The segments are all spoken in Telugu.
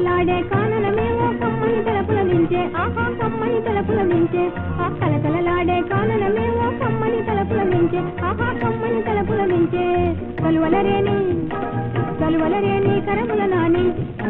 కలకలలాడే కాననమేవో కమ్మని తలపుల మించే ఆహా కమ్మని తలపుల మించే ఆ కలకలలాడే కాననమేవో కమ్మని తలపుల మించే ఆహా కమ్మని తలపుల మించే కలువలరేని కలువలరేని కరముల నాని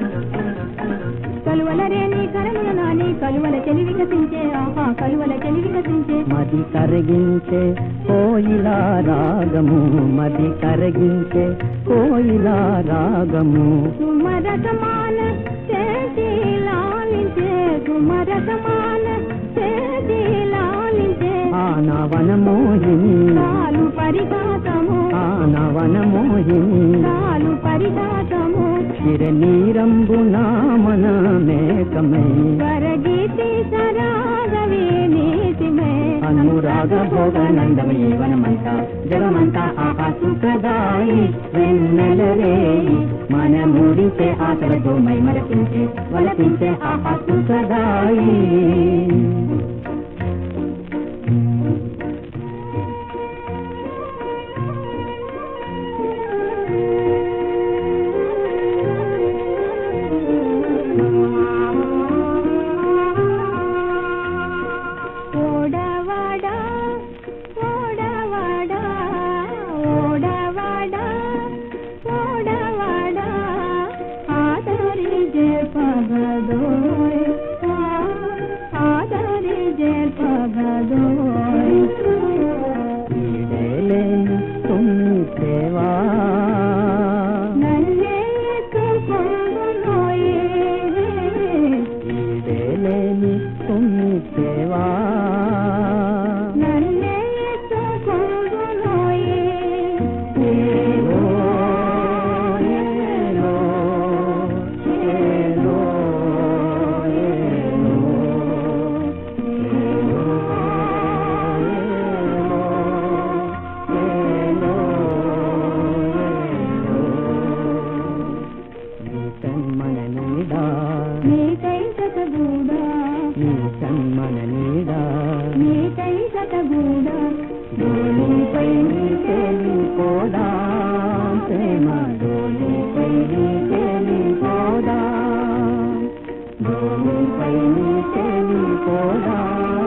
కలువలరేని కరముల నాని కలువల చెలి వికసించే ఆహా కలువల చెలి వికసించే మది కరగించే కోయిలా రాగము మది కరగించే కోయిలా రాగము సుమరసమాన చేతి లాలించే సుమరసమాన చేతి లాలించే ఆనవన మోహిని కాలు పరిఘాతము ఆనవన మోహిని కాలు పరిఘాతము చిరనీరంబు నామన మేకమై స్వరగీతి సరాగవే నీతిమే అనురాగ భోగనందమీ వనమంతా జగమంతా ఆహా సుఖదాయి వెన్నెలరే మన మూడించే ఆశలతో మై మరపించే వలపించే ఆహా సుఖదాయి ఓడవాడా ఓడవాడా ఓడవాడా ఓడవాడా ఆదరి జే పగదోయ్ ఆదరి జే పగదోయ్ ఈడేలేని తుమ్మి సేవా నన్నే ఎత్తుకొందునోయే ఈడేలేని తుమ్మి సేవా నన్నే ఎత్తుకొందునోయే ఏలో ఏలో ఏలో ఏలో మన నీడా నీకై సతగూడా నీ సన్మన నీడా నీకై సతగూడా డోలీపై నీ తేలిపోదా ప్రేమ డోలీపై నీ తేలిపోదా డోలీపై నీ తేలిపోదా